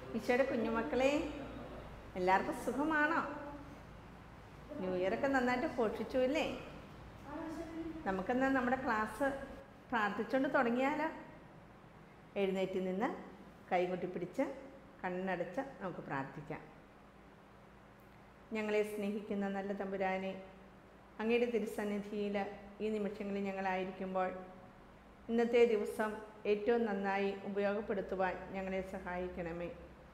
ഈശോയുടെ കുഞ്ഞുമക്കളെ എല്ലാവർക്കും സുഖമാണോ ന്യൂ ഇയർ ഒക്കെ നന്നായിട്ട് പോഷിച്ചു അല്ലേ നമുക്കെന്നാ നമ്മുടെ ക്ലാസ് പ്രാർത്ഥിച്ചുകൊണ്ട് തുടങ്ങിയാലോ എഴുന്നേറ്റ് നിന്ന് കൈകൊട്ടി പിടിച്ച് കണ്ണടച്ച് നമുക്ക് പ്രാർത്ഥിക്കാം ഞങ്ങളെ സ്നേഹിക്കുന്ന നല്ല തമ്പുരാനെ അങ്ങയുടെ തിരുസന്നിധിയിൽ ഈ നിമിഷങ്ങളിൽ ഞങ്ങളായിരിക്കുമ്പോൾ ഇന്നത്തെ ദിവസം ഏറ്റവും നന്നായി ഉപയോഗപ്പെടുത്തുവാൻ ഞങ്ങളെ സഹായിക്കണമേ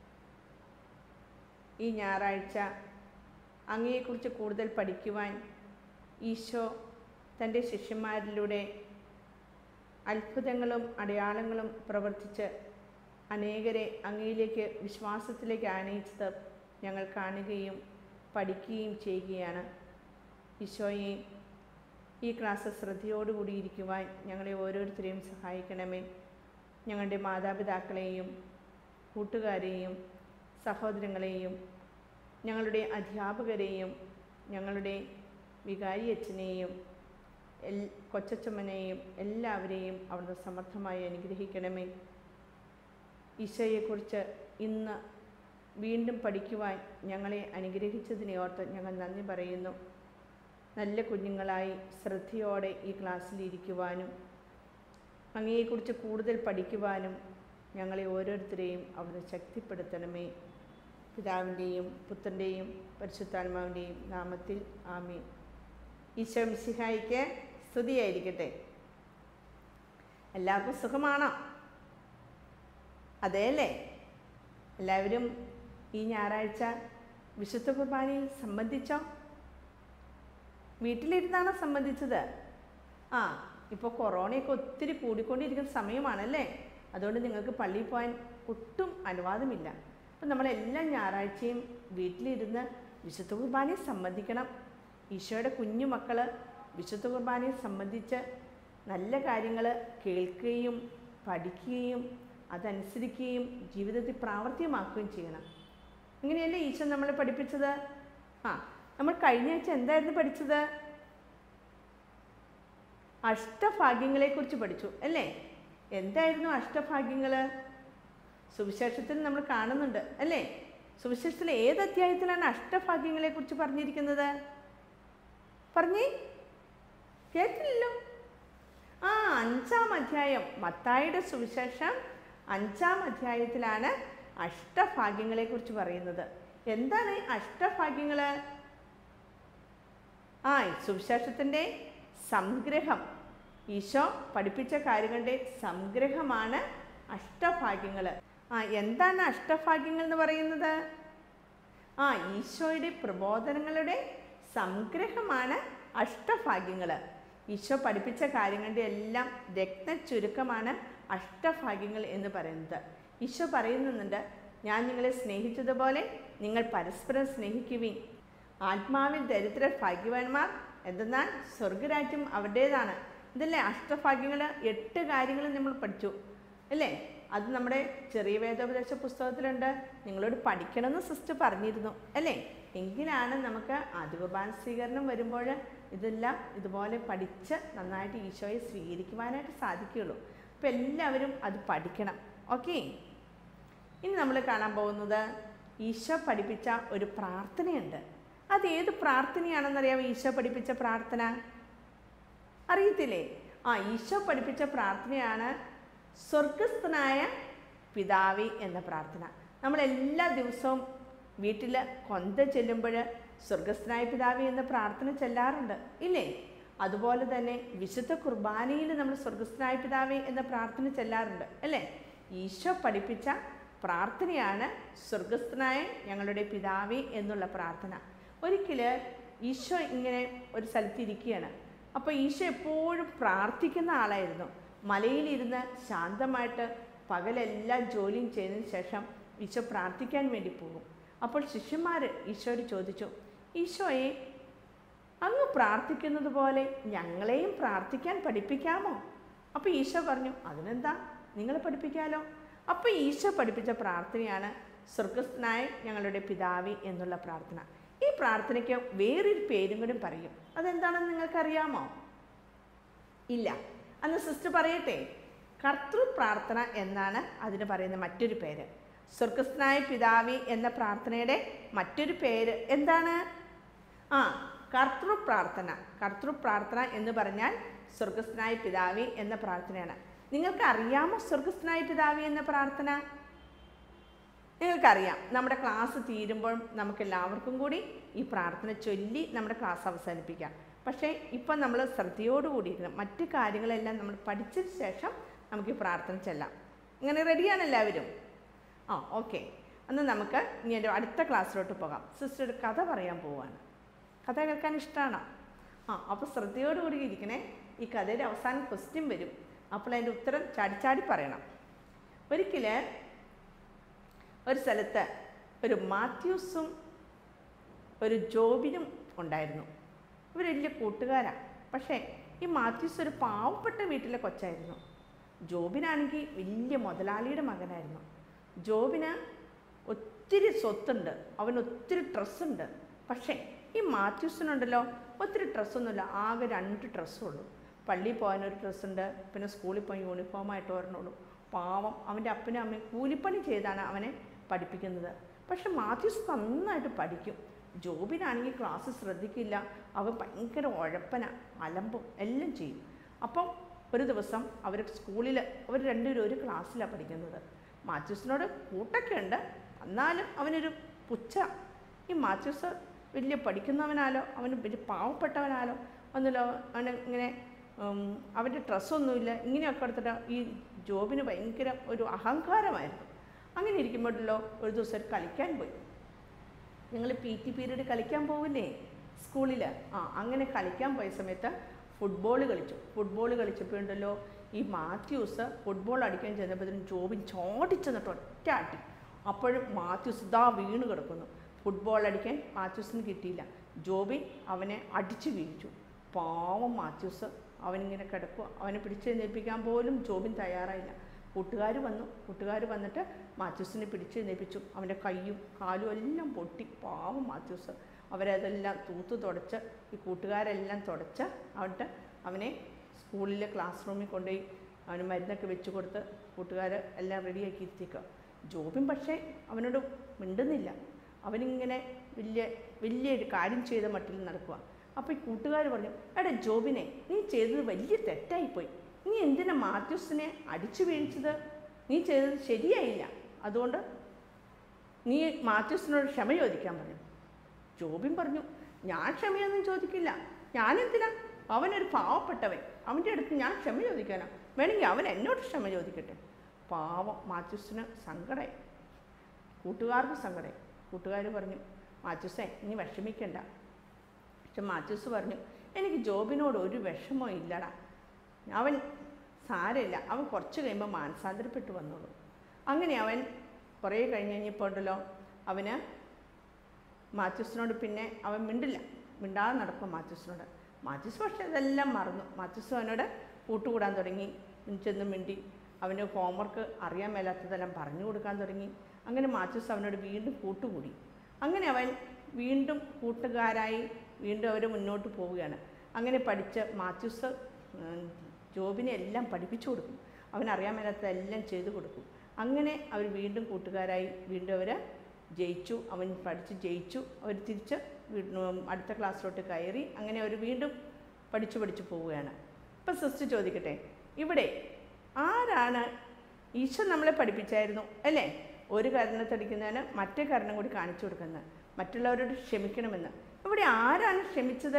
ഈ ഞായറാഴ്ച അങ്ങയെക്കുറിച്ച് കൂടുതൽ പഠിക്കുവാൻ ഈശോ തൻ്റെ ശിഷ്യന്മാരിലൂടെ അത്ഭുതങ്ങളും അടയാളങ്ങളും പ്രവർത്തിച്ച് അനേകരെ അങ്ങയിലേക്ക് വിശ്വാസത്തിലേക്ക് ആനയിച്ചത് ഞങ്ങൾ കാണുകയും പഠിക്കുകയും ചെയ്യുകയാണ് ഈശോയെ ഈ ക്ലാസ് ശ്രദ്ധയോടുകൂടി ഇരിക്കുവാൻ ഞങ്ങളെ ഓരോരുത്തരെയും സഹായിക്കണമേ ഞങ്ങളുടെ മാതാപിതാക്കളെയും കൂട്ടുകാരെയും സഹോദരങ്ങളെയും ഞങ്ങളുടെ അധ്യാപകരെയും ഞങ്ങളുടെ വികാരി അച്ഛനെയും എൽ കൊച്ചച്ചമ്മനെയും എല്ലാവരെയും അവിടുന്ന് സമർത്ഥമായി അനുഗ്രഹിക്കണമേ ഈശോയെക്കുറിച്ച് ഇന്ന് വീണ്ടും പഠിക്കുവാൻ ഞങ്ങളെ അനുഗ്രഹിച്ചതിനെ ഓർത്ത് ഞങ്ങൾ നന്ദി പറയുന്നു നല്ല കുഞ്ഞുങ്ങളായി ശ്രദ്ധയോടെ ഈ ക്ലാസ്സിൽ ഇരിക്കുവാനും അങ്ങയെക്കുറിച്ച് കൂടുതൽ പഠിക്കുവാനും ഞങ്ങളെ ഓരോരുത്തരെയും അവിടുന്ന് ശക്തിപ്പെടുത്തണമേ പിതാവിൻ്റെയും പുത്രൻ്റെയും പരിശുദ്ധാത്മാവിൻ്റെയും നാമത്തിൽ ആമീൻ ഈശോ മിശിഹായിക്ക് സ്തുതിയായിരിക്കട്ടെ എല്ലാവർക്കും സുഖമാണോ അതെയല്ലേ എല്ലാവരും ഈ ഞായറാഴ്ച വിശുദ്ധ കുർബാനയിൽ സംബന്ധിച്ചോ വീട്ടിലിരുന്നാണോ സംബന്ധിച്ചത് ആ ഇപ്പോൾ കൊറോണയൊക്കെ ഒത്തിരി കൂടിക്കൊണ്ടിരിക്കുന്ന സമയമാണല്ലേ അതുകൊണ്ട് നിങ്ങൾക്ക് പള്ളിയിൽ പോകാൻ ഒട്ടും അനുവാദമില്ല അപ്പം നമ്മളെല്ലാ ഞായറാഴ്ചയും വീട്ടിലിരുന്ന് വിശുദ്ധ കുർബാനയെ സംബന്ധിക്കണം ഈശോയുടെ കുഞ്ഞു മക്കൾ വിശുദ്ധ കുർബാനയെ സംബന്ധിച്ച് നല്ല കാര്യങ്ങൾ കേൾക്കുകയും പഠിക്കുകയും അതനുസരിക്കുകയും ജീവിതത്തിൽ പ്രാവർത്തികമാക്കുകയും ചെയ്യണം ഇങ്ങനെയല്ലേ ഈശോ നമ്മളെ പഠിപ്പിച്ചത് ആ നമ്മൾ കഴിഞ്ഞ ആഴ്ച എന്തായിരുന്നു പഠിച്ചത് അഷ്ടഭാഗ്യങ്ങളെക്കുറിച്ച് പഠിച്ചു അല്ലേ എന്തായിരുന്നു അഷ്ടഭാഗ്യങ്ങൾ സുവിശേഷത്തിൽ നമ്മൾ കാണുന്നുണ്ട് അല്ലേ സുവിശേഷത്തിലെ ഏത് അധ്യായത്തിലാണ് അഷ്ടഭാഗ്യങ്ങളെക്കുറിച്ച് പറഞ്ഞിരിക്കുന്നത് പറഞ്ഞേ കേട്ടില്ലല്ലോ ആ അഞ്ചാം അധ്യായം മത്തായിയുടെ സുവിശേഷം അഞ്ചാം അധ്യായത്തിലാണ് അഷ്ടഭാഗ്യങ്ങളെക്കുറിച്ച് പറയുന്നത് എന്താണ് ഈ അഷ്ടഭാഗ്യങ്ങൾ ആ സുവിശേഷത്തിൻ്റെ സംഗ്രഹം ഈശോ പഠിപ്പിച്ച കാര്യങ്ങളുടെ സംഗ്രഹമാണ് അഷ്ടഭാഗ്യങ്ങൾ ആ എന്താണ് അഷ്ടഭാഗ്യങ്ങൾ എന്ന് പറയുന്നത് ആ ഈശോയുടെ പ്രബോധനങ്ങളുടെ സംഗ്രഹമാണ് അഷ്ടഭാഗ്യങ്ങൾ ഈശോ പഠിപ്പിച്ച കാര്യങ്ങളുടെ എല്ലാം രത്ന ചുരുക്കമാണ് അഷ്ടഭാഗ്യങ്ങൾ എന്ന് പറയുന്നത് ഈശോ പറയുന്നുണ്ട് ഞാൻ നിങ്ങളെ സ്നേഹിച്ചതുപോലെ നിങ്ങൾ പരസ്പരം സ്നേഹിക്കുവിൻ ആത്മാവിൽ ദരിദ്രർ ഭാഗ്യവാന്മാർ എന്തെന്നാൽ സ്വർഗരാജ്യം അവരുടേതാണ് ഇതല്ലേ അഷ്ടഭാഗ്യങ്ങൾ എട്ട് കാര്യങ്ങൾ നമ്മൾ പഠിച്ചു അല്ലേ അത് നമ്മുടെ ചെറിയ വേദോപദേശ പുസ്തകത്തിലുണ്ട് നിങ്ങളോട് പഠിക്കണമെന്ന് സിസ്റ്റർ പറഞ്ഞിരുന്നു അല്ലേ എങ്കിലാണ് നമുക്ക് ആദികുർബാന സ്വീകരണം വരുമ്പോൾ ഇതെല്ലാം ഇതുപോലെ പഠിച്ച് നന്നായിട്ട് ഈശോയെ സ്വീകരിക്കുവാനായിട്ട് സാധിക്കുകയുള്ളൂ അപ്പോൾ എല്ലാവരും അത് പഠിക്കണം ഓക്കെ ഇനി നമ്മൾ കാണാൻ പോകുന്നത് ഈശോ പഠിപ്പിച്ച ഒരു പ്രാർത്ഥനയുണ്ട് അത് ഏത് പ്രാർത്ഥനയാണെന്നറിയാമോ ഈശോ പഠിപ്പിച്ച പ്രാർത്ഥന അറിയത്തില്ലേ ആ ഈശോ പഠിപ്പിച്ച പ്രാർത്ഥനയാണ് സ്വർഗസ്ഥനായ പിതാവി എന്ന പ്രാർത്ഥന നമ്മൾ എല്ലാ ദിവസവും വീട്ടിൽ കൊന്ത ചെല്ലുമ്പോൾ സ്വർഗസ്ഥനായ പിതാവി എന്ന പ്രാർത്ഥന ചെല്ലാറുണ്ട് ഇല്ലേ അതുപോലെ തന്നെ വിശുദ്ധ കുർബാനയിൽ നമ്മൾ സ്വർഗസ്ഥനായ പിതാവി എന്ന പ്രാർത്ഥന ചെല്ലാറുണ്ട് അല്ലേ ഈശോ പഠിപ്പിച്ച പ്രാർത്ഥനയാണ് സ്വർഗസ്ഥനായ ഞങ്ങളുടെ പിതാവി എന്നുള്ള പ്രാർത്ഥന ഒരിക്കൽ ഈശോ ഇങ്ങനെ ഒരു സ്ഥലത്തിരിക്കുകയാണ് അപ്പോൾ ഈശോ എപ്പോഴും പ്രാർത്ഥിക്കുന്ന ആളായിരുന്നു മലയിലിരുന്ന് ശാന്തമായിട്ട് പകലെല്ലാം ജോലിയും ചെയ്തതിന് ശേഷം ഈശോ പ്രാർത്ഥിക്കാൻ വേണ്ടി പോകും അപ്പോൾ ശിഷ്യന്മാർ ഈശോയോട് ചോദിച്ചു ഈശോയെ അങ്ങ് പ്രാർത്ഥിക്കുന്നത് പോലെ ഞങ്ങളെയും പ്രാർത്ഥിക്കാൻ പഠിപ്പിക്കാമോ അപ്പോൾ ഈശോ പറഞ്ഞു അതിനെന്താ നിങ്ങളെ പഠിപ്പിക്കാമല്ലോ അപ്പോൾ ഈശോ പഠിപ്പിച്ച പ്രാർത്ഥനയാണ് സ്വർഗസ്ഥനായ ഞങ്ങളുടെ പിതാവി എന്നുള്ള പ്രാർത്ഥന ഈ പ്രാർത്ഥനയ്ക്ക് വേറൊരു പേരും കൂടി പറയും അതെന്താണെന്ന് നിങ്ങൾക്കറിയാമോ ഇല്ല അന്ന് സിസ്റ്റർ പറയട്ടെ കർത്തൃ പ്രാർത്ഥന എന്നാണ് അതിന് പറയുന്ന മറ്റൊരു പേര് സ്വർഗസ്നായ പിതാവി എന്ന പ്രാർത്ഥനയുടെ മറ്റൊരു പേര് എന്താണ് ആ കർത്തൃ പ്രാർത്ഥന കർത്തൃ പ്രാർത്ഥന എന്ന് പറഞ്ഞാൽ സ്വർഗസ്നായ പിതാവി എന്ന പ്രാർത്ഥനയാണ് നിങ്ങൾക്ക് അറിയാമോ സ്വർഗസ്നായ പിതാവി എന്ന പ്രാർത്ഥന നിങ്ങൾക്കറിയാം നമ്മുടെ ക്ലാസ് തീരുമ്പോൾ നമുക്ക് എല്ലാവർക്കും കൂടി ഈ പ്രാർത്ഥന ചൊല്ലി നമ്മുടെ ക്ലാസ് അവസാനിപ്പിക്കാം പക്ഷേ ഇപ്പം നമ്മൾ ശ്രദ്ധയോടുകൂടി ഇരിക്കണം മറ്റു കാര്യങ്ങളെല്ലാം നമ്മൾ പഠിച്ചതിന് ശേഷം നമുക്ക് ഈ പ്രാർത്ഥന ചെല്ലാം ഇങ്ങനെ റെഡിയാണ് എല്ലാവരും ആ ഓക്കെ അന്ന് നമുക്ക് ഇനി എൻ്റെ അടുത്ത ക്ലാസ്സിലോട്ട് പോകാം സിസ്റ്റർ ഒരു കഥ പറയാൻ പോവാണ് കഥ കേൾക്കാൻ ഇഷ്ടമാണോ ആ അപ്പോൾ ശ്രദ്ധയോടുകൂടി ഇരിക്കണേ ഈ കഥയുടെ അവസാനം ക്വസ്റ്റ്യൻ വരും അപ്പോൾ അതിൻ്റെ ഉത്തരം ചാടി ചാടി പറയണം ഒരിക്കൽ ഒരു സ്ഥലത്ത് ഒരു മാത്യൂസും ഒരു ജോബിനും ഉണ്ടായിരുന്നു ഇവർ വലിയ കൂട്ടുകാരാണ് പക്ഷേ ഈ മാത്യൂസ് ഒരു പാവപ്പെട്ട വീട്ടിലെ കൊച്ചായിരുന്നു ജോബിനാണെങ്കിൽ വലിയ മുതലാളിയുടെ മകനായിരുന്നു ജോബിന് ഒത്തിരി സ്വത്തുണ്ട് അവന് ഒത്തിരി ഡ്രസ്സുണ്ട് പക്ഷേ ഈ മാത്യൂസിനുണ്ടല്ലോ ഒത്തിരി ഡ്രസ്സൊന്നുമില്ല ആകെ രണ്ട് ഡ്രസ്സുള്ളൂ പള്ളിയിൽ പോകാനൊരു ഡ്രസ്സുണ്ട് പിന്നെ സ്കൂളിൽ പോയി യൂണിഫോമായിട്ട് ഒരെണ്ണുള്ളൂ പാവം അവൻ്റെ അപ്പനും അമ്മയും കൂലിപ്പണി ചെയ്താണ് അവനെ പഠിപ്പിക്കുന്നത് പക്ഷെ മാത്യൂസ് നന്നായിട്ട് പഠിക്കും ജോബിനാണെങ്കിൽ ക്ലാസ് ശ്രദ്ധിക്കില്ല അവൻ ഭയങ്കര ഉഴപ്പന അലമ്പും എല്ലാം ചെയ്യും അപ്പം ഒരു ദിവസം അവർ സ്കൂളിൽ അവർ രണ്ടുപേരും ഒരു ക്ലാസ്സിലാണ് പഠിക്കുന്നത് മാത്യൂസിനോട് കൂട്ടൊക്കെ ഉണ്ട് എന്നാലും അവനൊരു പുച്ഛ ഈ മാത്യൂസ് വലിയ പഠിക്കുന്നവനാലോ അവന് വലിയ പാവപ്പെട്ടവനാലോ ഒന്നുമില്ല അവന് ഇങ്ങനെ ഉം, അവൻ്റെ ഡ്രസ്സൊന്നുമില്ല ഇങ്ങനെയൊക്കെ എടുത്തിട്ട് ഈ ജോബിന് ഭയങ്കര ഒരു അഹങ്കാരമായിരുന്നു അങ്ങനെ ഇരിക്കുമ്പോഴല്ലോ ഒരു ദിവസം ഒരു കളിക്കാൻ പോയി നിങ്ങൾ പി ടി പീരീഡ് കളിക്കാൻ പോവില്ലേ സ്കൂളിൽ ആ അങ്ങനെ കളിക്കാൻ പോയ സമയത്ത് ഫുട്ബോൾ കളിച്ചു ഫുട്ബോൾ കളിച്ചപ്പോഴുണ്ടല്ലോ ഈ മാത്യൂസ് ഫുട്ബോൾ അടിക്കാൻ ചെന്നപ്പോഴത്തേനും ജോബിൻ ചോടിച്ചെന്നിട്ട് ഒറ്റ ആട്ടി അപ്പോഴും മാത്യൂസ് ഇതാ വീണ് കിടക്കുന്നു ഫുട്ബോൾ അടിക്കാൻ മാത്യൂസിന് കിട്ടിയില്ല ജോബിൻ അവനെ അടിച്ചു വീഴ്ച്ചു പാവം മാത്യൂസ് അവനിങ്ങനെ കിടക്കുക അവനെ പിടിച്ചെഴുന്നേൽപ്പിക്കാൻ പോലും ജോബിൻ തയ്യാറായില്ല കൂട്ടുകാർ വന്നു കൂട്ടുകാർ വന്നിട്ട് മാത്യൂസിനെ പിടിച്ചെഴുന്നേൽപ്പിച്ചു അവൻ്റെ കൈയും കാലും എല്ലാം പൊട്ടി പാവം മാത്യൂസ് അവരതെല്ലാം തൂത്ത് തുടച്ച് ഈ കൂട്ടുകാരെല്ലാം തുടച്ച് അവട്ട് അവനെ സ്കൂളിലെ ക്ലാസ് റൂമിൽ കൊണ്ടുപോയി അവന് മരുന്നൊക്കെ വെച്ച് കൊടുത്ത് കൂട്ടുകാർ എല്ലാം റെഡിയാക്കി ഇരുത്തിക്കുക ജോബിൻ പക്ഷേ അവനോട് മിണ്ടുന്നില്ല അവനിങ്ങനെ വലിയ വലിയൊരു കാര്യം ചെയ്ത മട്ടിൽ നടക്കുക അപ്പോൾ ഈ കൂട്ടുകാർ പറഞ്ഞു എടാ ജോബിനെ നീ ചെയ്തത് വലിയ തെറ്റായിപ്പോയി നീ എന്തിനാ മാത്യൂസിനെ അടിച്ചു വീഴ്ചത് നീ ചെയ്തത് ശരിയായില്ല അതുകൊണ്ട് നീ മാത്യൂസിനോട് ക്ഷമ ചോദിക്കാൻ പറഞ്ഞു ജോബിൻ പറഞ്ഞു ഞാൻ ക്ഷമയൊന്നും ചോദിക്കില്ല ഞാനെന്തിനാ അവനൊരു പാവപ്പെട്ടവൻ അവൻ്റെ അടുത്ത് ഞാൻ ക്ഷമ ചോദിക്കാനാ വേണമെങ്കിൽ അവൻ എന്നോട് ക്ഷമ ചോദിക്കട്ടെ പാവം മാത്യൂസിന് സങ്കടമായി കൂട്ടുകാർക്ക് സങ്കടമായി കൂട്ടുകാർ പറഞ്ഞു മാത്യൂസേ നീ വിഷമിക്കണ്ട പക്ഷെ മാത്യൂസ് പറഞ്ഞു എനിക്ക് ജോബിനോട് ഒരു വിഷമവും ഇല്ലടാ അവൻ സാരമില്ല അവൻ കുറച്ച് കഴിയുമ്പോൾ മാനസാന്തരപ്പെട്ട് വന്നോളൂ അങ്ങനെ അവൻ കുറേ കഴിഞ്ഞ് കഴിഞ്ഞപ്പോൾ ഉണ്ടല്ലോ അവന് മാത്യൂസിനോട് പിന്നെ അവൻ മിണ്ടില്ല മിണ്ടാതെ നടക്കും മാത്യൂസിനോട് മാത്യൂസ് പക്ഷേ അതെല്ലാം മറന്നു മാത്യൂസ് അവനോട് കൂട്ടുകൂടാൻ തുടങ്ങി ചെന്ന് മിണ്ടി അവന് ഹോംവർക്ക് അറിയാൻ മേലാത്തതെല്ലാം പറഞ്ഞു കൊടുക്കാൻ തുടങ്ങി അങ്ങനെ മാത്യൂസ് അവനോട് വീണ്ടും കൂട്ടുകൂടി അങ്ങനെ അവൻ വീണ്ടും കൂട്ടുകാരായി വീണ്ടും അവർ മുന്നോട്ട് പോവുകയാണ് അങ്ങനെ പഠിച്ച് മാത്യൂസ് ഉം, ജോബിനെ എല്ലാം പഠിപ്പിച്ചു കൊടുക്കും അവനറിയാൻ മേലാത്തതെല്ലാം ചെയ്തു കൊടുക്കും അങ്ങനെ അവർ വീണ്ടും കൂട്ടുകാരായി വീണ്ടും അവർ ജയിച്ചു അവൻ പഠിച്ച് ജയിച്ചു അവർ തിരിച്ച് വീണ്ടും അടുത്ത ക്ലാസ്സിലോട്ട് കയറി അങ്ങനെ അവർ വീണ്ടും പഠിച്ചു പഠിച്ചു പോവുകയാണ് ഇപ്പം സിസ്റ്റർ ചോദിക്കട്ടെ ഇവിടെ ആരാണ് ഈശോ നമ്മളെ പഠിപ്പിച്ചായിരുന്നു അല്ലേ ഒരു കരണത്തടിക്കുന്നതിന് മറ്റേ കരണം കൂടി കാണിച്ചു കൊടുക്കുന്നത് മറ്റുള്ളവരോട് ക്ഷമിക്കണമെന്ന് ഇവിടെ ആരാണ് ക്ഷമിച്ചത്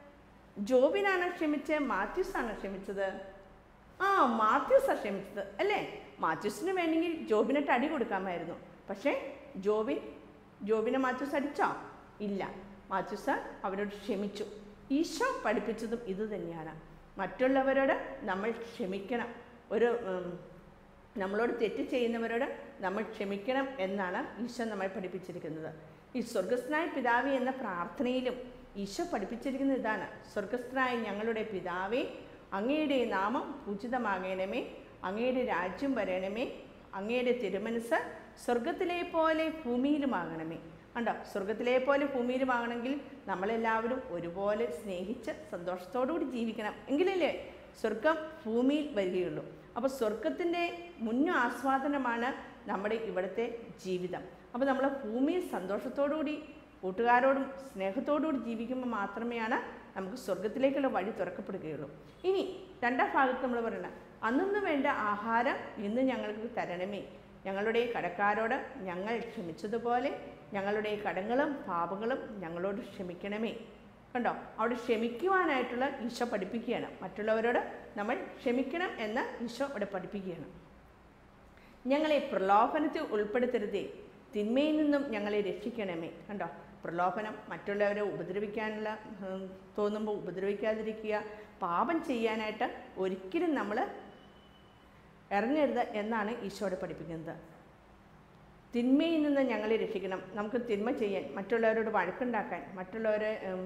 ജോബിനാണ് ക്ഷമിച്ചത് മാത്യൂസാണ് ക്ഷമിച്ചത് ആ മാത്യൂസാണ് ക്ഷമിച്ചത് അല്ലേ മാത്യൂസിന് വേണമെങ്കിൽ ജോബിനിട്ട് അടി കൊടുക്കാമായിരുന്നു പക്ഷേ ജോബിൻ ജോബിനെ മാത്യൂസ് അടിച്ചോ ഇല്ല മാത്യൂസ് അവരോട് ക്ഷമിച്ചു ഈശോ പഠിപ്പിച്ചതും ഇത് തന്നെയാണ് മറ്റുള്ളവരോട് നമ്മൾ ക്ഷമിക്കണം ഒരു ഉം, നമ്മളോട് തെറ്റ് ചെയ്യുന്നവരോട് നമ്മൾ ക്ഷമിക്കണം എന്നാണ് ഈശോ നമ്മെ പഠിപ്പിച്ചിരിക്കുന്നത് ഈ സ്വർഗസ്ഥനായ പിതാവേ എന്ന പ്രാർത്ഥനയിലും ഈശോ പഠിപ്പിച്ചിരിക്കുന്നത് ഇതാണ് സ്വർഗസ്ഥനായ ഞങ്ങളുടെ പിതാവേ അങ്ങയുടെ നാമം പൂജിതമാകണമേ അങ്ങയുടെ രാജ്യം വരണമേ അങ്ങയുടെ തിരുമനസ് സ്വർഗത്തിലെ പോലെ ഭൂമിയിലുമാകണമേ കണ്ടോ സ്വർഗത്തിലെ പോലെ ഭൂമിയിലുമാകണമെങ്കിൽ നമ്മളെല്ലാവരും ഒരുപോലെ സ്നേഹിച്ച് സന്തോഷത്തോടുകൂടി ജീവിക്കണം എങ്കിലല്ലേ സ്വർഗം ഭൂമിയിൽ വരികയുള്ളൂ അപ്പോൾ സ്വർഗത്തിൻ്റെ മുന്നു ആസ്വാദനമാണ് നമ്മുടെ ഇവിടുത്തെ ജീവിതം അപ്പോൾ നമ്മൾ ഭൂമിയിൽ സന്തോഷത്തോടുകൂടി കൂട്ടുകാരോടും സ്നേഹത്തോടുകൂടി ജീവിക്കുമ്പോൾ മാത്രമേയാണ് നമുക്ക് സ്വർഗത്തിലേക്കുള്ള വഴി തുറക്കപ്പെടുകയുള്ളൂ ഇനി രണ്ടാം ഭാഗത്ത് നമ്മൾ പറയണം അന്നു വേണ്ട ആഹാരം ഇന്ന് ഞങ്ങൾക്ക് തരണമേ ഞങ്ങളുടെ കടക്കാരോട് ഞങ്ങൾ ക്ഷമിച്ചതുപോലെ ഞങ്ങളുടെ കടങ്ങളും പാപങ്ങളും ഞങ്ങളോട് ക്ഷമിക്കണമേ കണ്ടോ അവിടെ ക്ഷമിക്കുവാനായിട്ടുള്ള ഈശോ പഠിപ്പിക്കുകയാണ് മറ്റുള്ളവരോട് നമ്മൾ ക്ഷമിക്കണം എന്ന് ഈശോ അവിടെ പഠിപ്പിക്കുകയാണ് ഞങ്ങളെ പ്രലോഭനത്തിൽ ഉൾപ്പെടുത്തരുതേ തിന്മയിൽ നിന്നും ഞങ്ങളെ രക്ഷിക്കണമേ കണ്ടോ പ്രലോഭനം മറ്റുള്ളവരെ ഉപദ്രവിക്കാനുള്ള ഉം, തോന്നുമ്പോൾ ഉപദ്രവിക്കാതിരിക്കുക പാപം ചെയ്യാനായിട്ട് ഒരിക്കലും നമ്മൾ ഇറങ്ങരുത് എന്നാണ് ഈശോടെ പഠിപ്പിക്കുന്നത് തിന്മയിൽ നിന്ന് ഞങ്ങളെ രക്ഷിക്കണം നമുക്ക് തിന്മ ചെയ്യാൻ മറ്റുള്ളവരോട് വഴക്കുണ്ടാക്കാൻ മറ്റുള്ളവരെ ഉം,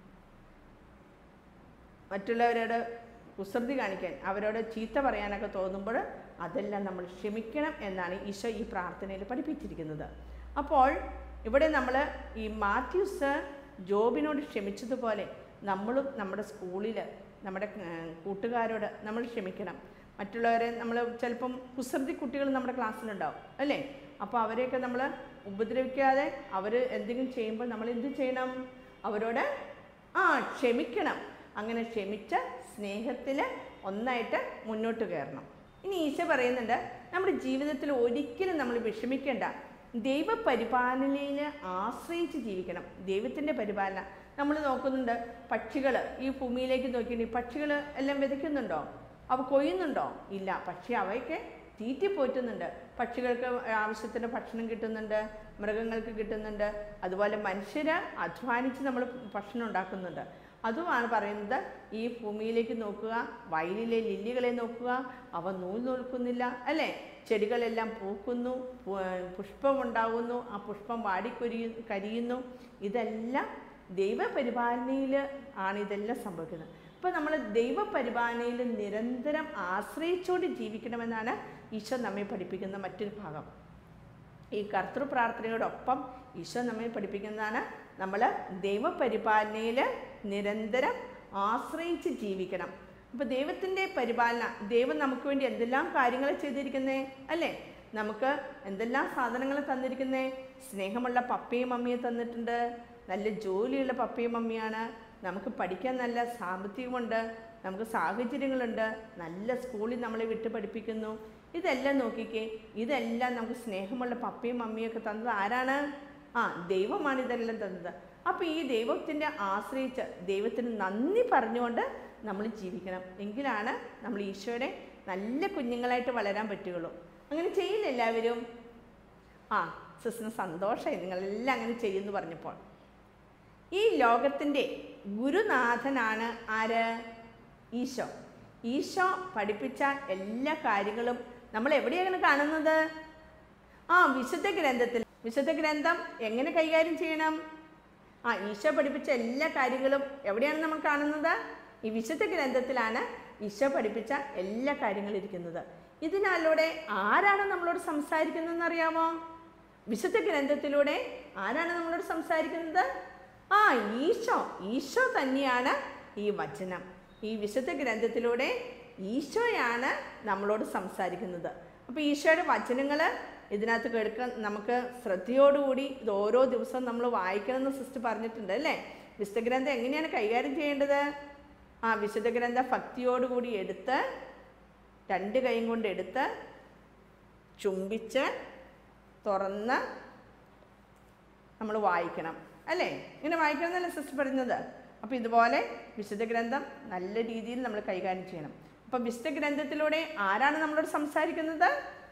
മറ്റുള്ളവരോട് കുസൃതി കാണിക്കാൻ അവരോട് ചീത്ത പറയാനൊക്കെ തോന്നുമ്പോൾ അതെല്ലാം നമ്മൾ ക്ഷമിക്കണം എന്നാണ് ഈശോ ഈ പ്രാർത്ഥനയിൽ പഠിപ്പിച്ചിരിക്കുന്നത് അപ്പോൾ ഇവിടെ നമ്മൾ ഈ മാത്യൂസ് ജോബിനോട് ക്ഷമിച്ചതുപോലെ നമ്മളും നമ്മുടെ സ്കൂളിൽ നമ്മുടെ ഏർ, കൂട്ടുകാരോട് നമ്മൾ ക്ഷമിക്കണം മറ്റുള്ളവരെ നമ്മൾ ചിലപ്പം കുസൃതി കുട്ടികൾ നമ്മുടെ ക്ലാസ്സിലുണ്ടാവും അല്ലേ അപ്പോൾ അവരെയൊക്കെ നമ്മൾ ഉപദ്രവിക്കാതെ അവർ എന്തെങ്കിലും ചെയ്യുമ്പോൾ നമ്മൾ എന്ത് ചെയ്യണം അവരോട് ആ ക്ഷമിക്കണം അങ്ങനെ ക്ഷമിച്ച് സ്നേഹത്തിൽ ഒന്നായിട്ട് മുന്നോട്ട് കയറണം ഇനി ഈശോ പറയുന്നുണ്ട് നമ്മുടെ ജീവിതത്തിൽ ഒരിക്കലും നമ്മൾ വിഷമിക്കേണ്ട ദൈവപരിപാലനയിൽ ആശ്രയിച്ച് ജീവിക്കണം ദൈവത്തിൻ്റെ പരിപാലന നമ്മൾ നോക്കുന്നുണ്ട് പക്ഷികൾ ഈ ഭൂമിയിലേക്ക് നോക്കിയിട്ട് പക്ഷികൾ എല്ലാം വിതയ്ക്കുന്നുണ്ടോ അവ കൊയ്യുന്നുണ്ടോ ഇല്ല പക്ഷേ അവയൊക്കെ തീറ്റി പോറ്റുന്നുണ്ട് പക്ഷികൾക്ക് ആവശ്യത്തിന് ഭക്ഷണം കിട്ടുന്നുണ്ട് മൃഗങ്ങൾക്ക് കിട്ടുന്നുണ്ട് അതുപോലെ മനുഷ്യർ അധ്വാനിച്ച് നമ്മൾ ഭക്ഷണം ഉണ്ടാക്കുന്നുണ്ട് അതുമാണ് പറയുന്നത് ഈ ഭൂമിയിലേക്ക് നോക്കുക വയലിലെ ലില്ലികളെ നോക്കുക അവ നൂൽ നോൽക്കുന്നില്ല അല്ലേ ചെടികളെല്ലാം പൂക്കുന്നു പു- പുഷ്പമുണ്ടാകുന്നു ആ പുഷ്പം വാടിക്കൊരി കരിയുന്നു ഇതെല്ലാം ദൈവപരിപാലനയിൽ ആണ് ഇതെല്ലാം സംഭവിക്കുന്നത് അപ്പോൾ നമ്മൾ ദൈവപരിപാലനയിൽ നിരന്തരം ആശ്രയിച്ചുകൊണ്ട് ജീവിക്കണമെന്നാണ് ഈശോ നമ്മെ പഠിപ്പിക്കുന്ന മറ്റൊരു ഭാഗം ഈ കർത്തൃ പ്രാർത്ഥനയോടൊപ്പം ഈശോ നമ്മെ പഠിപ്പിക്കുന്നതാണ് നമ്മൾ ദൈവപരിപാലനയിൽ നിരന്തരം ആശ്രയിച്ച് ജീവിക്കണം അപ്പോൾ ദൈവത്തിൻ്റെ പരിപാലന ദൈവം നമുക്ക് വേണ്ടി എന്തെല്ലാം കാര്യങ്ങൾ ചെയ്തിരിക്കുന്നേ അല്ലേ നമുക്ക് എന്തെല്ലാം സാധനങ്ങൾ തന്നിരിക്കുന്നേ സ്നേഹമുള്ള പപ്പയും മമ്മിയും തന്നിട്ടുണ്ട് നല്ല ജോലിയുള്ള പപ്പയും മമ്മിയാണ് നമുക്ക് പഠിക്കാൻ നല്ല സാമ്പത്തികമുണ്ട് നമുക്ക് സാഹചര്യങ്ങളുണ്ട് നല്ല സ്കൂളിൽ നമ്മളെ വിട്ട് പഠിപ്പിക്കുന്നു ഇതെല്ലാം നോക്കിക്കേ ഇതെല്ലാം നമുക്ക് സ്നേഹമുള്ള പപ്പയും മമ്മിയൊക്കെ തന്നത് ആരാണ് ആ ദൈവമാണ് ഇതെല്ലാം തന്നത് അപ്പോൾ ഈ ദൈവത്തിൻ്റെ ആശ്രയിച്ച് ദൈവത്തിന് നന്ദി പറഞ്ഞുകൊണ്ട് നമ്മൾ ജീവിക്കണം എങ്കിലാണ് നമ്മൾ ഈശോയുടെ നല്ല കുഞ്ഞുങ്ങളായിട്ട് വളരാൻ പറ്റുകയുള്ളൂ അങ്ങനെ ചെയ്യില്ല എല്ലാവരും ആ സിസ്റ്ററിന് സന്തോഷമായി നിങ്ങളെല്ലാം അങ്ങനെ ചെയ്യുമെന്ന് പറഞ്ഞപ്പോൾ ഈ ലോകത്തിൻ്റെ ഗുരുനാഥനാണ് ആര് ഈശോ ഈശോ പഠിപ്പിച്ച എല്ലാ കാര്യങ്ങളും നമ്മൾ എവിടെയാണ് കാണുന്നത് ആ വിശുദ്ധ ഗ്രന്ഥത്തിൽ വിശുദ്ധ ഗ്രന്ഥം എങ്ങനെ കൈകാര്യം ചെയ്യണം ആ ഈശോ പഠിപ്പിച്ച എല്ലാ കാര്യങ്ങളും എവിടെയാണ് നമ്മൾ കാണുന്നത് ഈ വിശുദ്ധ ഗ്രന്ഥത്തിലാണ് ഈശോ പഠിപ്പിച്ച എല്ലാ കാര്യങ്ങളും ഇരിക്കുന്നത് ഇതിനാലൂടെ ആരാണ് നമ്മളോട് സംസാരിക്കുന്നതെന്ന് അറിയാമോ വിശുദ്ധ ഗ്രന്ഥത്തിലൂടെ ആരാണ് നമ്മളോട് സംസാരിക്കുന്നത് ആ ഈശോ ഈശോ തന്നെയാണ് ഈ വചനം ഈ വിശുദ്ധ ഗ്രന്ഥത്തിലൂടെ ഈശോയാണ് നമ്മളോട് സംസാരിക്കുന്നത് അപ്പോൾ ഈശോയുടെ വചനങ്ങൾ ഇതിനകത്ത് കേൾക്കാൻ നമുക്ക് ശ്രദ്ധയോടുകൂടി ഇത് ഓരോ ദിവസവും നമ്മൾ വായിക്കണമെന്ന് സിസ്റ്റർ പറഞ്ഞിട്ടുണ്ട് അല്ലേ വിശുദ്ധ ഗ്രന്ഥം എങ്ങനെയാണ് കൈകാര്യം ചെയ്യേണ്ടത് ആ വിശുദ്ധ ഗ്രന്ഥ ഭക്തിയോടുകൂടി എടുത്ത് രണ്ട് കൈയും കൊണ്ട് എടുത്ത് ചുംബിച്ച് തുറന്ന് നമ്മൾ വായിക്കണം അല്ലേ ഇങ്ങനെ വായിക്കണം എന്നല്ലേ സിസ്റ്റർ പറയുന്നത് അപ്പോൾ ഇതുപോലെ വിശുദ്ധ ഗ്രന്ഥം നല്ല രീതിയിൽ നമ്മൾ കൈകാര്യം ചെയ്യണം അപ്പം വിശുദ്ധ ഗ്രന്ഥത്തിലൂടെ ആരാണ് നമ്മളോട് സംസാരിക്കുന്നത്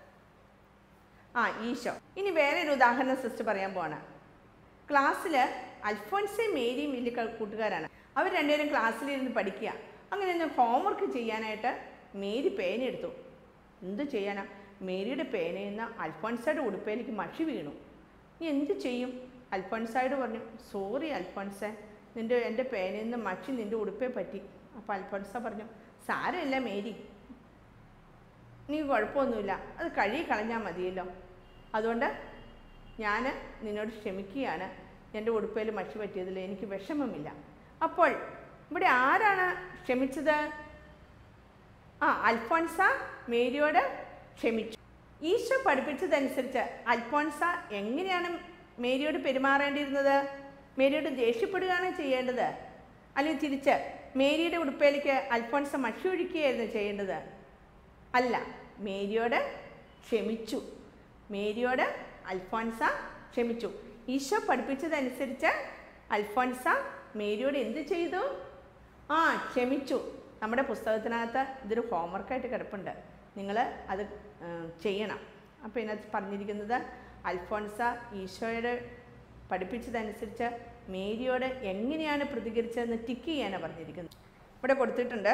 ആ ഈശോ ഇനി വേറെ ഒരു ഉദാഹരണം സിസ്റ്റർ പറയാൻ പോവാണ് ക്ലാസ്സിൽ അൽഫോൻസെ മേരിയും വലിയ ക- കൂട്ടുകാരാണ് അവർ രണ്ടുപേരും ക്ലാസ്സിലിരുന്ന് പഠിക്കുക അങ്ങനെ ഒന്ന് ഹോംവർക്ക് ചെയ്യാനായിട്ട് മേരി പേന എടുത്തു എന്ത് ചെയ്യാനാ മേരിയുടെ പേനയിൽ നിന്ന് അൽഫോൻസയുടെ ഉടുപ്പയിലേക്ക് മഷി വീണു നീ എന്ത് ചെയ്യും അൽഫോൻസായോട് പറഞ്ഞു സോറി അൽഫോൻസെ നിൻ്റെ എൻ്റെ പേനയിൽ നിന്ന് മഷി നിൻ്റെ ഉടുപ്പേ പറ്റി അപ്പോൾ അൽഫോൻസ പറഞ്ഞു സാരമില്ല മേരി നീ കുഴപ്പമൊന്നുമില്ല അത് കഴുകി കളഞ്ഞാൽ മതിയല്ലോ അതുകൊണ്ട് ഞാൻ നിന്നോട് ക്ഷമിക്കുകയാണ് എൻ്റെ ഉടുപ്പയിൽ മഷി പറ്റിയതിൽ എനിക്ക് വിഷമമില്ല അപ്പോൾ ഇവിടെ ആരാണ് ക്ഷമിച്ചത് ആ അൽഫോൻസ മേരിയോട് ക്ഷമിച്ചു ഈശോ പഠിപ്പിച്ചതനുസരിച്ച് അൽഫോൻസ എങ്ങനെയാണ് മേരിയോട് പെരുമാറേണ്ടിയിരുന്നത് മേരിയോട് ദേഷ്യപ്പെടുകയാണ് ചെയ്യേണ്ടത് അല്ലെങ്കിൽ തിരിച്ച് മേരിയുടെ ഉടുപ്പയിലേക്ക് അൽഫോൻസ മഷി ഒഴിക്കുകയായിരുന്നു ചെയ്യേണ്ടത് അല്ല മേരിയോട് ക്ഷമിച്ചു മേരിയോട് അൽഫോൻസ ക്ഷമിച്ചു ഈശോ പഠിപ്പിച്ചതനുസരിച്ച് അൽഫോൻസ മേരിയോട് എന്ത് ചെയ്തു ആ ക്ഷമിച്ചു നമ്മുടെ പുസ്തകത്തിനകത്ത് ഇതൊരു ഹോംവർക്കായിട്ട് കിടപ്പുണ്ട് നിങ്ങൾ അത് ആ, ചെയ്യണം അപ്പോൾ ഇതിനകത്ത് പറഞ്ഞിരിക്കുന്നത് അൽഫോൻസ ഈശോയുടെ പഠിപ്പിച്ചതനുസരിച്ച് മേരിയോട് എങ്ങനെയാണ് പ്രതികരിച്ചതെന്ന് ടിക്ക് ചെയ്യാനാണ് പറഞ്ഞിരിക്കുന്നത് ഇവിടെ കൊടുത്തിട്ടുണ്ട്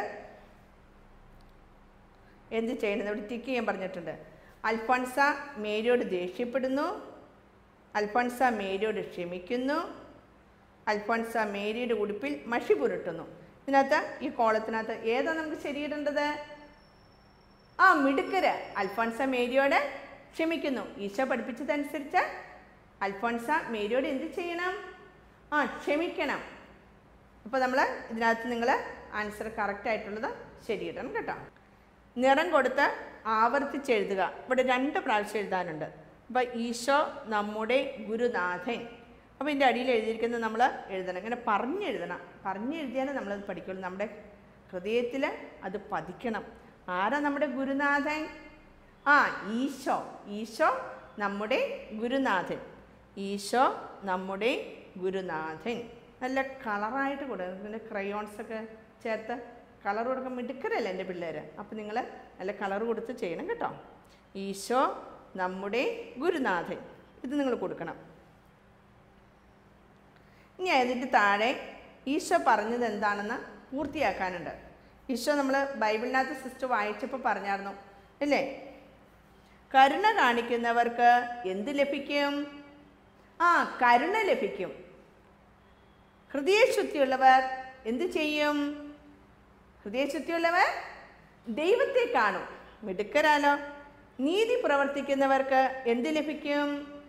എന്ത് ചെയ്യണമെന്ന് ഇവിടെ ടിക്ക് ചെയ്യാൻ പറഞ്ഞിട്ടുണ്ട് അൽഫോൻസ മേരിയോട് ദേഷ്യപ്പെടുന്നു അൽഫോൻസ മേരിയോട് ക്ഷമിക്കുന്നു അൽഫോൻസ മേരിയുടെ ഉടുപ്പിൽ മഷി പുരട്ടുന്നു ഇതിനകത്ത് ഈ കോളത്തിനകത്ത് ഏതാ നമുക്ക് ശരിയിടേണ്ടത് ആ മിടുക്കര് അൽഫോൻസ മേരിയോട് ക്ഷമിക്കുന്നു ഈശോ പഠിപ്പിച്ചതനുസരിച്ച് അൽഫോൻസ മേരിയോട് എന്ത് ചെയ്യണം ആ ക്ഷമിക്കണം അപ്പോൾ നമ്മൾ ഇതിനകത്ത് നിങ്ങൾ ആൻസർ കറക്റ്റ് ആയിട്ടുള്ളത് ശരിയിടണം കേട്ടോ നിറം കൊടുത്ത് ആവർത്തിച്ചെഴുതുക ഇവിടെ രണ്ട് പ്രാവശ്യം എഴുതാനുണ്ട് അപ്പോൾ ഈശോ നമ്മുടെ ഗുരുനാഥൻ അപ്പോൾ ഇതിൻ്റെ അടിയിൽ എഴുതിയിരിക്കുന്നത് നമ്മൾ എഴുതണം ഇങ്ങനെ പറഞ്ഞെഴുതണം പറഞ്ഞെഴുതിയാലേ നമ്മളത് പഠിക്കുള്ളൂ നമ്മുടെ ഹൃദയത്തിൽ അത് പതിക്കണം ആരാ നമ്മുടെ ഗുരുനാഥൻ ആ ഈശോ ഈശോ നമ്മുടെ ഗുരുനാഥൻ ഈശോ നമ്മുടെ ഗുരുനാഥൻ നല്ല കളറായിട്ട് കൊടുക്കും പിന്നെ ക്രയോൺസ് ഒക്കെ ചേർത്ത് കളർ കൊടുക്കാൻ മിടുക്കരല്ല എൻ്റെ പിള്ളേർ അപ്പം നിങ്ങൾ നല്ല കളർ കൊടുത്ത് ചെയ്യണം കേട്ടോ ഈശോ നമ്മുടെ ഗുരുനാഥൻ ഇത് നിങ്ങൾ കൊടുക്കണം ഇനി അതിൻ്റെ താഴെ ഈശോ പറഞ്ഞത് എന്താണെന്ന് പൂർത്തിയാക്കാനുണ്ട് ഈശോ നമ്മൾ ബൈബിളിനകത്ത് സിസ്റ്റർ വായിച്ചപ്പോൾ പറഞ്ഞായിരുന്നു അല്ലേ കരുണ കാണിക്കുന്നവർക്ക് എന്ത് ലഭിക്കും ആ കരുണ ലഭിക്കും ഹൃദയശുദ്ധിയുള്ളവർ എന്ത് ചെയ്യും ഹൃദയശുദ്ധിയുള്ളവർ ദൈവത്തെ കാണും മിടുക്കരാലോ നീതി പ്രവർത്തിക്കുന്നവർക്ക് എന്ത് ലഭിക്കും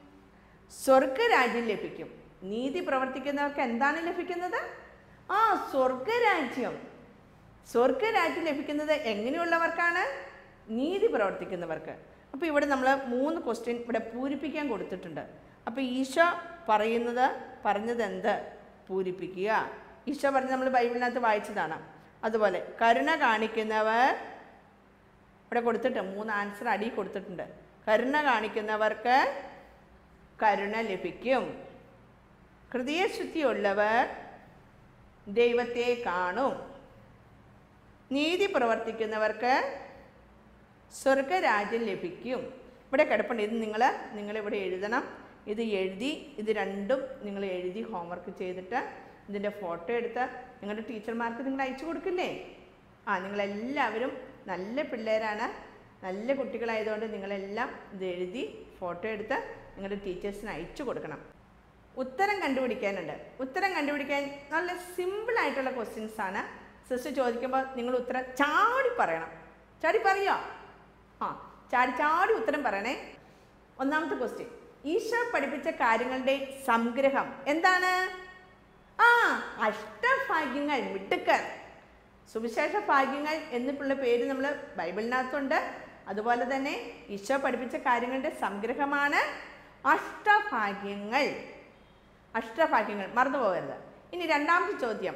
സ്വർഗരാജ്യം ലഭിക്കും നീതി പ്രവർത്തിക്കുന്നവർക്ക് എന്താണ് ലഭിക്കുന്നത് ആ സ്വർഗരാജ്യം സ്വർഗരാജ്യം ലഭിക്കുന്നത് എങ്ങനെയുള്ളവർക്കാണ് നീതി പ്രവർത്തിക്കുന്നവർക്ക് അപ്പോൾ ഇവിടെ നമ്മൾ മൂന്ന് ക്വസ്റ്റ്യൻ ഇവിടെ പൂരിപ്പിക്കാൻ കൊടുത്തിട്ടുണ്ട് അപ്പോൾ ഈശോ പറയുന്നത് പറഞ്ഞത് എന്ത് പൂരിപ്പിക്കുക ഈശോ പറഞ്ഞത് നമ്മൾ ബൈബിളിനകത്ത് വായിച്ചതാണ് അതുപോലെ കരുണ കാണിക്കുന്നവർ ഇവിടെ കൊടുത്തിട്ട് മൂന്ന് ആൻസർ അടി കൊടുത്തിട്ടുണ്ട് കരുണ കാണിക്കുന്നവർക്ക് കരുണ ലഭിക്കും ഹൃദയശുദ്ധിയുള്ളവർ ദൈവത്തെ കാണും നീതി പ്രവർത്തിക്കുന്നവർക്ക് സ്വർഗരാജ്യം ലഭിക്കും ഇവിടെ കിടപ്പുണ്ട് ഇത് നിങ്ങൾ നിങ്ങളിവിടെ എഴുതണം ഇത് എഴുതി ഇത് രണ്ടും നിങ്ങൾ എഴുതി ഹോംവർക്ക് ചെയ്തിട്ട് ഇതിൻ്റെ ഫോട്ടോ എടുത്ത് നിങ്ങളുടെ ടീച്ചർമാർക്ക് നിങ്ങൾ അയച്ചു കൊടുക്കില്ലേ ആ നിങ്ങളെല്ലാവരും നല്ല പിള്ളേരാണ് നല്ല കുട്ടികളായതുകൊണ്ട് നിങ്ങളെല്ലാം ഇത് എഴുതി ഫോട്ടോ എടുത്ത് നിങ്ങളുടെ ടീച്ചേഴ്സിന് അയച്ചു കൊടുക്കണം ഉത്തരം കണ്ടുപിടിക്കാനുണ്ട് ഉത്തരം കണ്ടുപിടിക്കാൻ നല്ല സിമ്പിളായിട്ടുള്ള ക്വസ്റ്റ്യൻസ് ആണ് സിസ്റ്റർ ചോദിക്കുമ്പോൾ നിങ്ങൾ ഉത്തരം ചാടി പറയണം ചാടി പറയോ ആ ചാടി ചാടി ഉത്തരം പറയണേ ഒന്നാമത്തെ ക്വസ്റ്റ്യൻ ഈശോ പഠിപ്പിച്ച കാര്യങ്ങളുടെ സംഗ്രഹം എന്താണ് ആ അഷ്ടഭാഗ്യങ്ങൾ മിടുക്കർ സുവിശേഷ ഭാഗ്യങ്ങൾ എന്നുള്ള പേര് നമ്മൾ ബൈബിളിനകത്തുണ്ട് അതുപോലെ തന്നെ ഈശോ പഠിപ്പിച്ച കാര്യങ്ങളുടെ സംഗ്രഹമാണ് അഷ്ടഭാഗ്യങ്ങൾ അഷ്ടഭാഗ്യങ്ങൾ മറന്നു പോകരുത് ഇനി രണ്ടാമത്തെ ചോദ്യം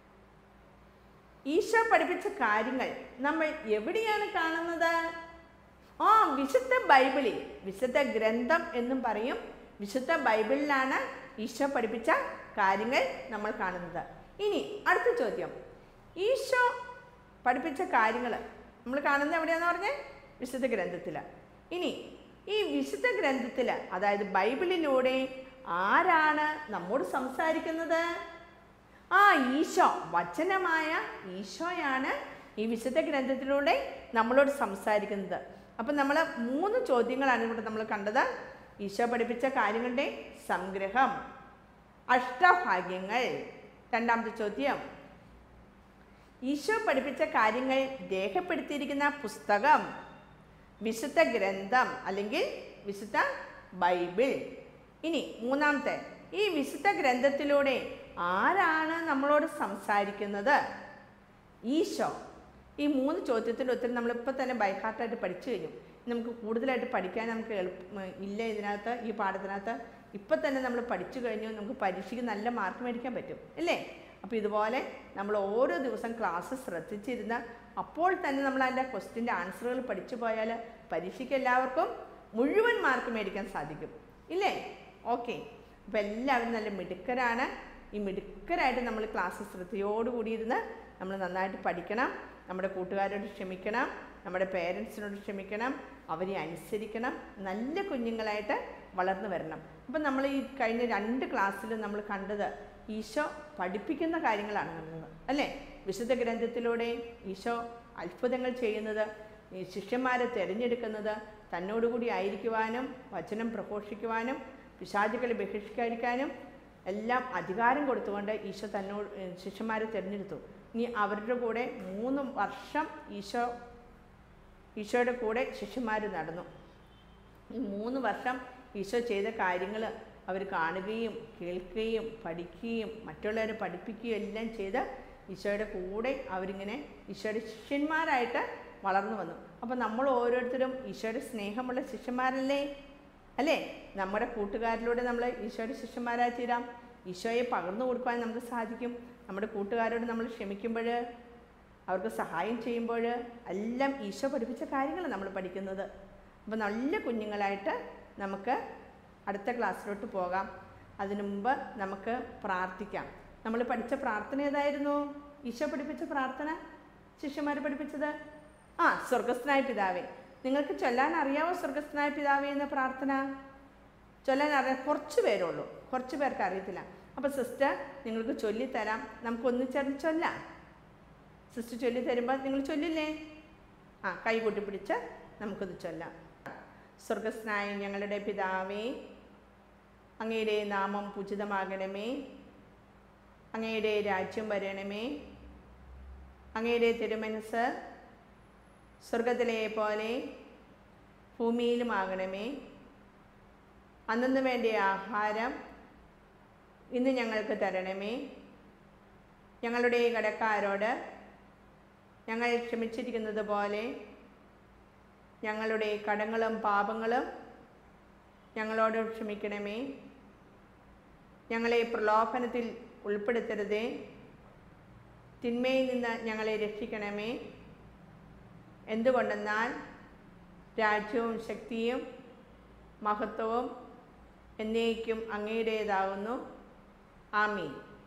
ഈശോ പഠിപ്പിച്ച കാര്യങ്ങൾ നമ്മൾ എവിടെയാണ് കാണുന്നത് ആ വിശുദ്ധ ബൈബിളിൽ വിശുദ്ധ ഗ്രന്ഥം എന്നും പറയും വിശുദ്ധ ബൈബിളിലാണ് ഈശോ പഠിപ്പിച്ച കാര്യങ്ങൾ നമ്മൾ കാണുന്നത് ഇനി അടുത്ത ചോദ്യം ഈശോ പഠിപ്പിച്ച കാര്യങ്ങൾ നമ്മൾ കാണുന്നത് എവിടെയാന്ന് പറഞ്ഞേ വിശുദ്ധ ഗ്രന്ഥത്തിൽ ഇനി ഈ വിശുദ്ധ ഗ്രന്ഥത്തിൽ അതായത് ബൈബിളിലൂടെ ആരാണ് നമ്മോട് സംസാരിക്കുന്നത് ആ ഈശോ വചനമായ ഈശോയാണ് ഈ വിശുദ്ധ ഗ്രന്ഥത്തിലൂടെ നമ്മളോട് സംസാരിക്കുന്നത് അപ്പം നമ്മൾ മൂന്ന് ചോദ്യങ്ങളാണ് ഇവിടെ നമ്മൾ കണ്ടത് ഈശോ പഠിപ്പിച്ച കാര്യങ്ങളുടെ സംഗ്രഹം അഷ്ടഭാഗ്യങ്ങൾ രണ്ടാമത്തെ ചോദ്യം ഈശോ പഠിപ്പിച്ച കാര്യങ്ങൾ രേഖപ്പെടുത്തിയിരിക്കുന്ന പുസ്തകം വിശുദ്ധ ഗ്രന്ഥം അല്ലെങ്കിൽ വിശുദ്ധ ബൈബിൾ ഇനി മൂന്നാമത്തെ ഈ വിശുദ്ധ ഗ്രന്ഥത്തിലൂടെ ആരാണ് നമ്മളോട് സംസാരിക്കുന്നത് ഈശോ ഈ മൂന്ന് ചോദ്യത്തിൻ്റെ ഉത്തരം നമ്മളിപ്പോൾ തന്നെ ബൈഹാർട്ടായിട്ട് പഠിച്ചു കഴിഞ്ഞു നമുക്ക് കൂടുതലായിട്ട് പഠിക്കാൻ നമുക്ക് എളുപ്പം ഇല്ല ഇതിനകത്ത് ഈ പാഠത്തിനകത്ത് ഇപ്പം തന്നെ നമ്മൾ പഠിച്ചു കഴിഞ്ഞു നമുക്ക് പരീക്ഷയ്ക്ക് നല്ല മാർക്ക് മേടിക്കാൻ പറ്റും അല്ലേ അപ്പോൾ ഇതുപോലെ നമ്മൾ ഓരോ ദിവസം ക്ലാസ് ശ്രദ്ധിച്ചിരുന്ന് അപ്പോൾ തന്നെ നമ്മൾ അതിൻ്റെ ക്വസ്റ്റിൻ്റെ ആൻസറുകൾ പഠിച്ചു പോയാൽ പരീക്ഷയ്ക്ക് എല്ലാവർക്കും മുഴുവൻ മാർക്ക് മേടിക്കാൻ സാധിക്കും ഇല്ലേ ഓക്കെ അപ്പോൾ എല്ലാവരും നല്ല മിടുക്കരാണ് ഈ മിടുക്കരായിട്ട് നമ്മൾ ക്ലാസ് ശ്രദ്ധയോടുകൂടി ഇരുന്ന് നമ്മൾ നന്നായിട്ട് പഠിക്കണം നമ്മുടെ കൂട്ടുകാരോട് ക്ഷമിക്കണം നമ്മുടെ പേരൻസിനോട് ക്ഷമിക്കണം അവരെ അനുസരിക്കണം നല്ല കുഞ്ഞുങ്ങളായിട്ട് വളർന്നു വരണം അപ്പം നമ്മൾ ഈ കഴിഞ്ഞ രണ്ട് ക്ലാസ്സിലും നമ്മൾ കണ്ടത് ഈശോ പഠിപ്പിക്കുന്ന കാര്യങ്ങളാണ് കണ്ടത് അല്ലേ വിശുദ്ധ ഗ്രന്ഥത്തിലൂടെ ഈശോ അത്ഭുതങ്ങൾ ചെയ്യുന്നത് ഈ ശിഷ്യന്മാരെ തിരഞ്ഞെടുക്കുന്നത് തന്നോടുകൂടി ആയിരിക്കുവാനും വചനം പ്രഘോഷിക്കുവാനും പിശാചുക്കളെ ബഹിഷ്കരിക്കാനും എല്ലാം അധികാരം കൊടുത്തുകൊണ്ട് ഈശോ തന്നോട് ഏഹ് ശിഷ്യന്മാരെ തിരഞ്ഞെടുത്തു ഇനി അവരുടെ കൂടെ മൂന്ന് വർഷം ഈശോ ഈശോയുടെ കൂടെ ശിഷ്യന്മാർ നടന്നു ഈ മൂന്ന് വർഷം ഈശോ ചെയ്ത കാര്യങ്ങൾ അവർ കാണുകയും കേൾക്കുകയും പഠിക്കുകയും മറ്റുള്ളവരെ പഠിപ്പിക്കുകയും എല്ലാം ചെയ്ത് ഈശോയുടെ കൂടെ അവരിങ്ങനെ ഈശോയുടെ ശിഷ്യന്മാരായിട്ട് വളർന്നു വന്നു അപ്പോൾ നമ്മൾ ഓരോരുത്തരും ഈശോയുടെ സ്നേഹമുള്ള ശിഷ്യന്മാരല്ലേ അല്ലേ നമ്മുടെ കൂട്ടുകാരിലൂടെ നമ്മൾ ഈശോയുടെ ശിഷ്യന്മാരായി തീരാം ഈശോയെ പകർന്നു കൊടുക്കാൻ നമുക്ക് സാധിക്കും നമ്മുടെ കൂട്ടുകാരോട് നമ്മൾ ക്ഷമിക്കുമ്പോൾ അവർക്ക് സഹായം ചെയ്യുമ്പോൾ എല്ലാം ഈശോ പഠിപ്പിച്ച കാര്യങ്ങളാണ് നമ്മൾ പഠിക്കുന്നത് അപ്പോൾ നല്ല കുഞ്ഞുങ്ങളായിട്ട് നമുക്ക് അടുത്ത ക്ലാസ്സിലോട്ട് പോകാം അതിനു മുമ്പ് നമുക്ക് പ്രാർത്ഥിക്കാം നമ്മൾ പഠിച്ച പ്രാർത്ഥന ഏതായിരുന്നു ഈശോ പഠിപ്പിച്ച പ്രാർത്ഥന ശിഷ്യന്മാർ പഠിപ്പിച്ചത് ആ സ്വർഗസ്ഥനായ പിതാവേ നിങ്ങൾക്ക് ചൊല്ലാൻ അറിയാമോ സ്വർഗസ്ഥനായ പിതാവേ എന്ന പ്രാർത്ഥന ചൊല്ലാൻ അറിയാം കുറച്ച് പേരുള്ളൂ കുറച്ച് പേർക്ക് അറിയത്തില്ല അപ്പോൾ സിസ്റ്റർ നിങ്ങൾക്ക് ചൊല്ലിത്തരാം നമുക്ക് ഒന്നിച്ചേർന്ന് ചൊല്ലാം സിസ്റ്റർ ചൊല്ലി തരുമ്പോൾ നിങ്ങൾ ചൊല്ലില്ലേ ആ കൈ കൂട്ടിപ്പിടിച്ച് നമുക്കത് ചൊല്ലാം സ്വർഗസ്നായ ഞങ്ങളുടെ പിതാവേ അങ്ങയുടെ നാമം പൂജിതമാകണമേ അങ്ങയുടെ രാജ്യം വരണമേ അങ്ങയുടെ തിരുമനസ് സ്വർഗത്തിലെ പോലെ ഭൂമിയിലുമാകണമേ അന്നു വേണ്ടിയ ആഹാരം ഇന്ന് ഞങ്ങൾക്ക് തരണമേ ഞങ്ങളുടെ കടക്കാരോട് ഞങ്ങൾ ക്ഷമിച്ചിരിക്കുന്നത് പോലെ ഞങ്ങളുടെ കടങ്ങളും പാപങ്ങളും ഞങ്ങളോട് ക്ഷമിക്കണമേ ഞങ്ങളെ പ്രലോഭനത്തിൽ ഉൾപ്പെടുത്തരുതേ തിന്മയിൽ നിന്ന് ഞങ്ങളെ രക്ഷിക്കണമേ എന്തുകൊണ്ടെന്നാൽ രാജ്യവും ശക്തിയും മഹത്വവും എന്നേക്കും അങ്ങയുടേതാകുന്നു ആമീൻ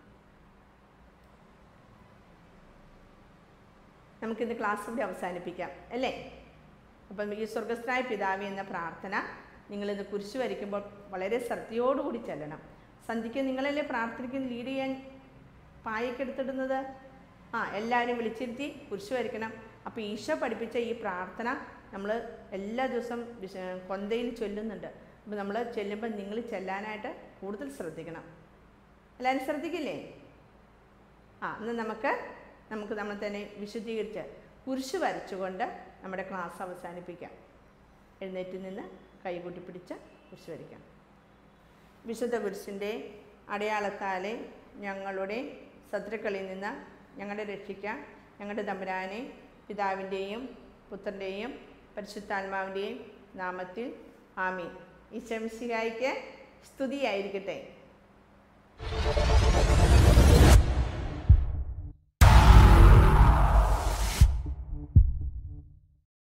നമുക്കിന്ന് ക്ലാസ് ഇവിടെ അവസാനിപ്പിക്കാം അല്ലേ അപ്പം ഈ സ്വർഗസ്ഥനായ പിതാവി എന്ന പ്രാർത്ഥന നിങ്ങളിന്ന് കുരിശ് വരയ്ക്കുമ്പോൾ വളരെ ശ്രദ്ധയോടുകൂടി ചെല്ലണം സന്ധ്യയ്ക്ക് നിങ്ങളല്ലേ പ്രാർത്ഥനയ്ക്ക് ലീഡ് ചെയ്യാൻ പായക്കെടുത്തിടുന്നത് ആ എല്ലാവരും വിളിച്ചിരുത്തി കുരിശ് വരയ്ക്കണം അപ്പോൾ ഈശോ പഠിപ്പിച്ച ഈ പ്രാർത്ഥന നമ്മൾ എല്ലാ ദിവസവും വിശ- കൊന്തയിൽ ചൊല്ലുന്നുണ്ട് അപ്പോൾ നമ്മൾ ചെല്ലുമ്പോൾ നിങ്ങൾ ചെല്ലാനായിട്ട് കൂടുതൽ ശ്രദ്ധിക്കണം എല്ലാവരും ശ്രദ്ധിക്കില്ലേ ആ ഇന്ന് നമുക്ക് നമുക്ക് നമ്മൾ തന്നെ വിശുദ്ധീകരിച്ച് കുരിശ് വരച്ചുകൊണ്ട് നമ്മുടെ ക്ലാസ് അവസാനിപ്പിക്കാം എഴുന്നേറ്റ് നിന്ന് കൈകൂട്ടി പിടിച്ച് കുരിശ് വരയ്ക്കാം വിശുദ്ധ കുരിശിൻ്റെ അടയാളത്താലെ ഞങ്ങളുടെ ശത്രുക്കളിൽ നിന്ന് ഞങ്ങളുടെ രക്ഷിക്കാൻ ഞങ്ങളുടെ തമ്പുരാനെ പിതാവിൻ്റെയും പുത്രൻ്റെയും പരിശുദ്ധാത്മാവിൻ്റെയും നാമത്തിൽ ആമീൻ ഈ ശംസികായ്ക്ക് സ്തുതിയായിരിക്കട്ടെ